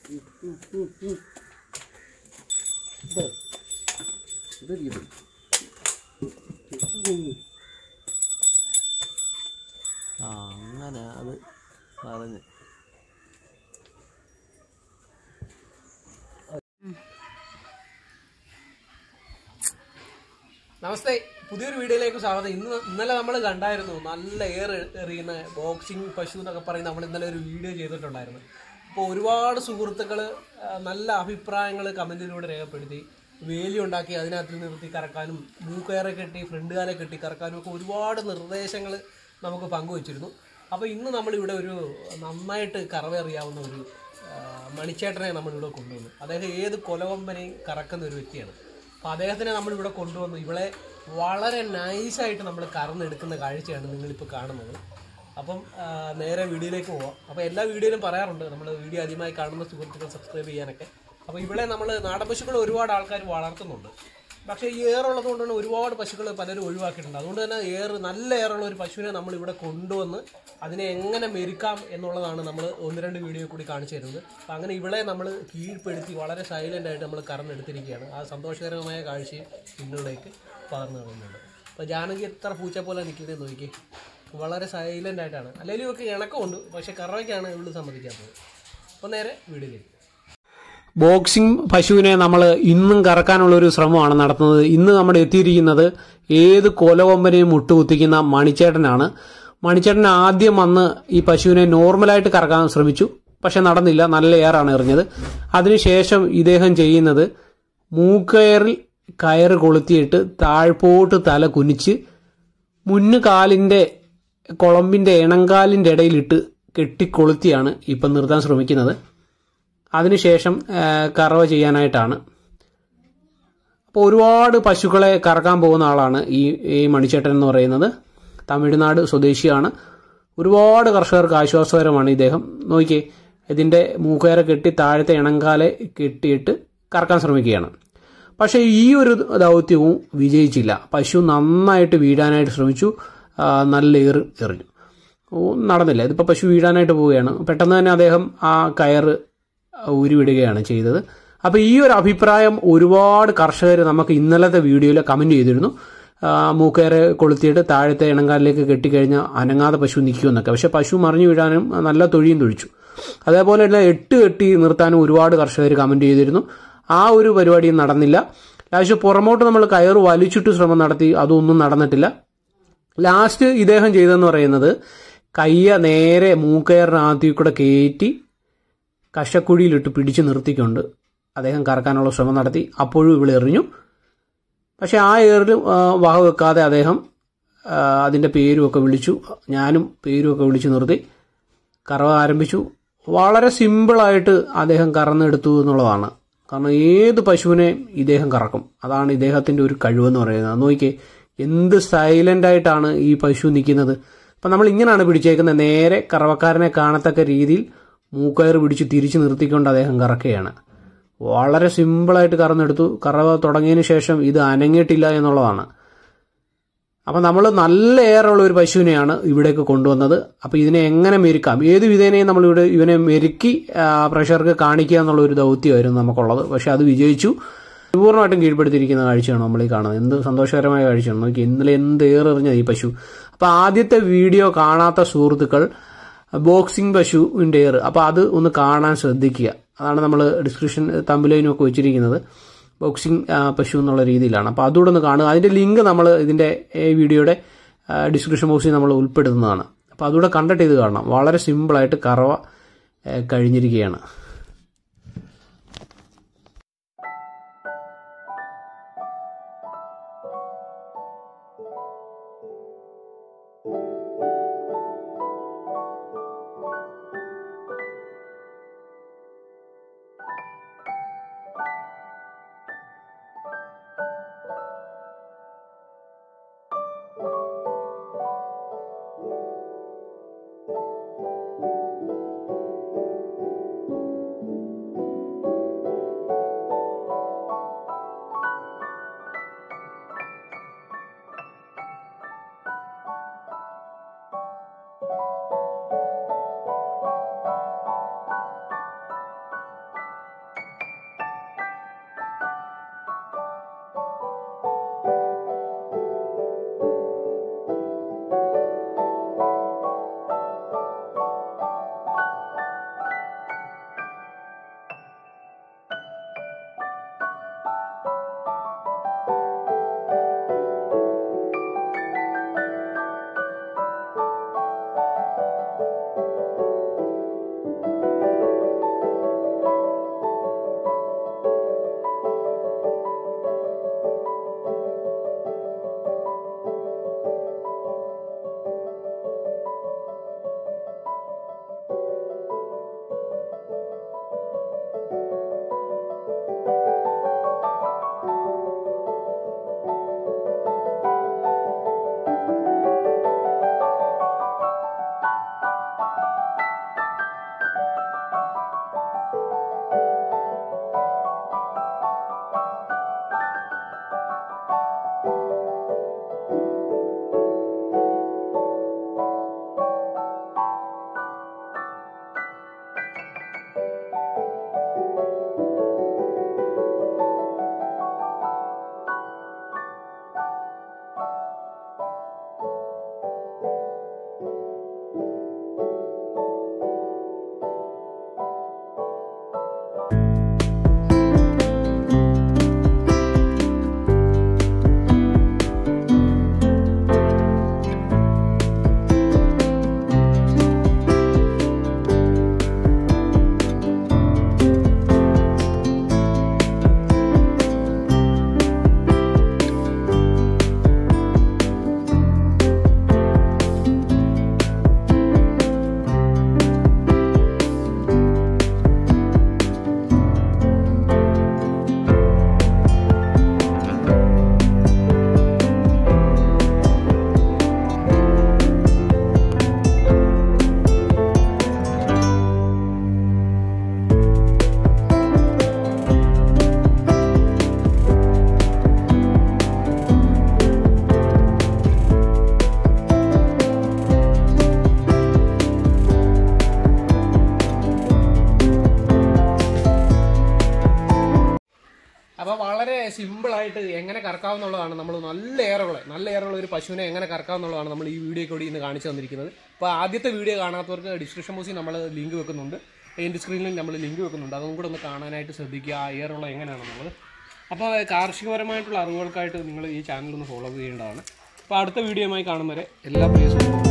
ആ അങ്ങനെ അത് പറഞ്ഞ് നമസ്തേ പുതിയൊരു വീഡിയോയിലേക്ക് സ്വാഗതം ഇന്ന് ഇന്നലെ നമ്മൾ കണ്ടായിരുന്നു നല്ല എയർ എറിയുന്ന ബോക്സിംഗ് പശു എന്നൊക്കെ പറയുന്ന നമ്മൾ ഇന്നലെ ഒരു വീഡിയോ ചെയ്തിട്ടുണ്ടായിരുന്നു അപ്പോൾ ഒരുപാട് സുഹൃത്തുക്കൾ നല്ല അഭിപ്രായങ്ങൾ കമൻറ്റിലൂടെ രേഖപ്പെടുത്തി വേലി ഉണ്ടാക്കി അതിനകത്ത് നിർത്തി കറക്കാനും മൂക്കയറെ കെട്ടി ഫ്രണ്ട് കാലെ കെട്ടി കറക്കാനും ഒക്കെ ഒരുപാട് നിർദ്ദേശങ്ങൾ നമുക്ക് പങ്കുവച്ചിരുന്നു അപ്പോൾ ഇന്ന് നമ്മളിവിടെ ഒരു നന്നായിട്ട് കറവെറിയാവുന്ന ഒരു ആ, മണിച്ചേട്ടനെ നമ്മളിവിടെ കൊണ്ടുവന്നു അദ്ദേഹം ഏത് കൊലകൊമ്പനെയും കറക്കുന്ന ഒരു വ്യക്തിയാണ് അപ്പോൾ അദ്ദേഹത്തിനെ നമ്മളിവിടെ കൊണ്ടുവന്നു ഇവളെ വളരെ നൈസായിട്ട് നമ്മൾ കറന്നെടുക്കുന്ന കാഴ്ചയാണ് നിങ്ങളിപ്പോൾ കാണുന്നത് അപ്പം ആ, നേരെ വീഡിയോയിലേക്ക് പോവാം അപ്പോൾ എല്ലാ വീഡിയോയിലും പറയാറുണ്ട് നമ്മൾ വീഡിയോ ആദ്യമായി കാണുന്ന സുഹൃത്തുക്കൾ സബ്സ്ക്രൈബ് ചെയ്യാനൊക്കെ അപ്പോൾ ഇവിടെ നമ്മൾ നാടൻ പശുക്കൾ ഒരുപാട് ആൾക്കാർ വളർത്തുന്നുണ്ട് പക്ഷേ ഈ ഏറുള്ളത് കൊണ്ട് തന്നെ ഒരുപാട് പശുക്കൾ പലരും ഒഴിവാക്കിയിട്ടുണ്ട് അതുകൊണ്ട് തന്നെ ഏറ് നല്ല ഏറുള്ള ഒരു പശുവിനെ നമ്മൾ ഇവിടെ കൊണ്ടുവന്ന് അതിനെ എങ്ങനെ മെരുക്കാം എന്നുള്ളതാണ് നമ്മൾ ഒന്ന് രണ്ട് വീഡിയോ കൂടി കാണിച്ചു തരുന്നത് അപ്പം അങ്ങനെ ഇവളെ നമ്മൾ കീഴ്പ്പെടുത്തി വളരെ സൈലൻ്റ് ആയിട്ട് നമ്മൾ കറന്നെടുത്തിരിക്കുകയാണ് ആ സന്തോഷകരമായ കാഴ്ചയും നിങ്ങളിലേക്ക് പകർന്നു തരുന്നുണ്ട് അപ്പോൾ ജാനകി എത്ര പൂച്ച പോലെ നിൽക്കുന്നത് നോക്കി വളരെ സൈലൻ്റ് ആയിട്ടാണ് അല്ലെങ്കിൽ ഇവർക്ക് ഇണക്കമുണ്ട് പക്ഷേ കറവയ്ക്കാണ് ഇവള് സമ്മതിക്കാത്തത് അപ്പോൾ നേരെ വീഡിയോയിലേക്ക് ബോക്സിംഗ് പശുവിനെ നമ്മൾ ഇന്നും കറക്കാനുള്ള ഒരു ശ്രമമാണ് നടത്തുന്നത് ഇന്ന് നമ്മൾ എത്തിയിരിക്കുന്നത് ഏത് കൊലകൊമ്പനെയും മുട്ടുകുത്തിക്കുന്ന മണിച്ചേട്ടനാണ് മണിച്ചേട്ടൻ ആദ്യം വന്ന് ഈ പശുവിനെ നോർമലായിട്ട് കറക്കാൻ ശ്രമിച്ചു പക്ഷെ നടന്നില്ല നല്ല എയറാണ് എറിഞ്ഞത് അതിനുശേഷം ഇദ്ദേഹം ചെയ്യുന്നത് മൂക്കയറിൽ കയറ് കൊളുത്തിയിട്ട് താഴ്പോട്ട് തല കുനിച്ച് മുന്നു കാലിന്റെ കുളമ്പിന്റെ ഇണങ്കാലിന്റെ ഇടയിലിട്ട് കെട്ടിക്കൊളുത്തിയാണ് ഇപ്പം നിർത്താൻ ശ്രമിക്കുന്നത് അതിനുശേഷം ആ, കറവ ചെയ്യാനായിട്ടാണ് അപ്പോൾ ഒരുപാട് പശുക്കളെ കറക്കാൻ പോകുന്ന ആളാണ് ഈ ഈ മണിച്ചേട്ടൻ എന്ന് പറയുന്നത് തമിഴ്നാട് സ്വദേശിയാണ് ഒരുപാട് കർഷകർക്ക് ആശ്വാസകരമാണ് ഇദ്ദേഹം നോക്കിയേ ഇതിൻ്റെ മൂക്കേറെ കെട്ടി താഴത്തെ ഇണങ്കാലെ കെട്ടിയിട്ട് കറക്കാൻ ശ്രമിക്കുകയാണ് പക്ഷേ ഈ ഒരു ദൗത്യവും വിജയിച്ചില്ല പശു നന്നായിട്ട് വീഴാനായിട്ട് ശ്രമിച്ചു ആ, നല്ല ഏറ് എറിഞ്ഞു ഓ, നടന്നില്ല ഇതിപ്പോൾ പശു വീഴാനായിട്ട് പോവുകയാണ് പെട്ടെന്ന് തന്നെ അദ്ദേഹം ആ കയറ് ഉരുവിടുകയാണ് ചെയ്തത് അപ്പോൾ ഈ ഒരു അഭിപ്രായം ഒരുപാട് കർഷകർ നമുക്ക് ഇന്നലത്തെ വീഡിയോയിൽ കമൻറ്റ് ചെയ്തിരുന്നു ആ, മൂക്കേറെ കൊളുത്തിയിട്ട് താഴത്തെ ഇണങ്കാലിലേക്ക് കെട്ടിക്കഴിഞ്ഞാൽ അനങ്ങാതെ പശു നിൽക്കുമെന്നൊക്കെ പക്ഷേ പശു മറിഞ്ഞു വീഴാനും നല്ല തൊഴിയും തൊഴിച്ചു അതേപോലെ തന്നെ എട്ട് കെട്ടി നിർത്താനും ഒരുപാട് കർഷകർ കമൻറ്റ് ചെയ്തിരുന്നു ആ ഒരു പരിപാടിയും നടന്നില്ല ലാസ്റ്റ് പുറമോട്ട് നമ്മൾ കയറ് വലിച്ചിട്ട് ശ്രമം നടത്തി അതൊന്നും നടന്നിട്ടില്ല ലാസ്റ്റ് ഇദ്ദേഹം ചെയ്തതെന്ന് പറയുന്നത് കയ്യ നേരെ മൂക്കയറിനകത്തിൽ കൂടെ കയറ്റി കശക്കുഴിയിലിട്ട് പിടിച്ചു നിർത്തിക്കൊണ്ട് അദ്ദേഹം കറക്കാനുള്ള ശ്രമം നടത്തി അപ്പോഴും ഇവിടെ എറിഞ്ഞു പക്ഷെ ആ ഏറിൽ ആ, വക വെക്കാതെ അദ്ദേഹം ആ, അതിൻ്റെ പേരുമൊക്കെ വിളിച്ചു ഞാനും പേരുമൊക്കെ വിളിച്ചു നിർത്തി കറവ ആരംഭിച്ചു വളരെ സിമ്പിളായിട്ട് അദ്ദേഹം കറന്നെടുത്തു എന്നുള്ളതാണ് കാരണം ഏത് പശുവിനെ ഇദ്ദേഹം കറക്കും അതാണ് ഇദ്ദേഹത്തിൻ്റെ ഒരു കഴിവെന്ന് പറയുന്നത് നോക്കിയേ എന്ത് സൈലൻ്റ് ആയിട്ടാണ് ഈ പശു നിൽക്കുന്നത് അപ്പം നമ്മൾ ഇങ്ങനെയാണ് പിടിച്ചേക്കുന്നത് നേരെ കറവക്കാരനെ കാണത്തക്ക രീതിയിൽ മൂക്കയർ പിടിച്ച് തിരിച്ചു നിർത്തിക്കൊണ്ട് അദ്ദേഹം കറക്കുകയാണ് വളരെ സിമ്പിളായിട്ട് കറന്നെടുത്തു കറവ തുടങ്ങിയതിന് ശേഷം ഇത് അനങ്ങിയിട്ടില്ല എന്നുള്ളതാണ് അപ്പം നമ്മൾ നല്ല ഏറുള്ള ഒരു പശുവിനെയാണ് ഇവിടേക്ക് കൊണ്ടുവന്നത് അപ്പോൾ ഇതിനെ എങ്ങനെ മെരുക്കാം ഏത് വിധേനയും നമ്മളിവിടെ ഇവനെ മെരുക്കി ആ, പ്രഷർക്ക് കാണിക്കുക എന്നുള്ള ഒരു ദൗത്യമായിരുന്നു നമുക്കുള്ളത് പക്ഷെ അത് വിജയിച്ചു പൂർണ്ണമായിട്ടും കീഴ്പ്പെടുത്തിയിരിക്കുന്ന കാഴ്ചയാണ് നമ്മൾ ഈ കാണുന്നത് എന്ത് സന്തോഷകരമായ കാഴ്ചയാണ് നോക്കി ഇന്നലെ എന്ത് ഏറെറിഞ്ഞത് ഈ പശു അപ്പോൾ ആദ്യത്തെ വീഡിയോ കാണാത്ത സുഹൃത്തുക്കൾ ബോക്സിംഗ് പശുവിൻ്റെ ഏറ് അപ്പോൾ അത് ഒന്ന് കാണാൻ ശ്രദ്ധിക്കുക അതാണ് നമ്മൾ ഡിസ്ക്രിപ്ഷൻ തമ്പിലൈനും ഒക്കെ വെച്ചിരിക്കുന്നത് ബോക്സിംഗ് ആ, പശു എന്നുള്ള രീതിയിലാണ് അപ്പോൾ അതുകൂടെ ഒന്ന് കാണുക അതിൻ്റെ ലിങ്ക് നമ്മൾ ഇതിൻ്റെ ഈ വീഡിയോയുടെ ഡിസ്ക്രിപ്ഷൻ ബോക്സിൽ നമ്മൾ ഉൾപ്പെടുത്തുന്നതാണ് അപ്പോൾ അതുകൂടെ കണ്ടിട്ട് ഇത് കാണണം വളരെ സിമ്പിളായിട്ട് കറവ ആ, കഴിഞ്ഞിരിക്കുകയാണ് സിമ്പിളായിട്ട് എങ്ങനെ കറക്കാവുന്നുള്ളതാണ് നമ്മൾ നല്ല ഏറുള്ള നല്ല ഏറുള്ള ഒരു പശുവിനെ എങ്ങനെ കറക്കാവുന്നുള്ളതാണ് നമ്മൾ ഈ വീഡിയോ കൂടി ഇന്ന് കാണിച്ചു തന്നിരിക്കുന്നത് അപ്പോൾ ആദ്യത്തെ വീഡിയോ കാണാത്തവർക്ക് ഡിസ്ക്രിപ്ഷൻ ബോക്സിൽ നമ്മൾ ലിങ്ക് വെക്കുന്നുണ്ട് എൻ്റെ സ്ക്രീനിൽ നമ്മൾ ലിങ്ക് വെക്കുന്നുണ്ട് അതും കൂടെ ഒന്ന് കാണാനായിട്ട് ശ്രദ്ധിക്കുക ആ ഏറുള്ള എങ്ങനെയാണെന്നുള്ളത് അപ്പോൾ കാർഷികപരമായിട്ടുള്ള അറിവുകൾക്കായിട്ട് നിങ്ങൾ ഈ ചാനൽ ഒന്ന് ഫോളോ ചെയ്യേണ്ടതാണ് അപ്പോൾ അടുത്ത വീഡിയോയുമായി കാണും വരെ എല്ലാ പ്രിയ സുഹൃത്തുക്കളും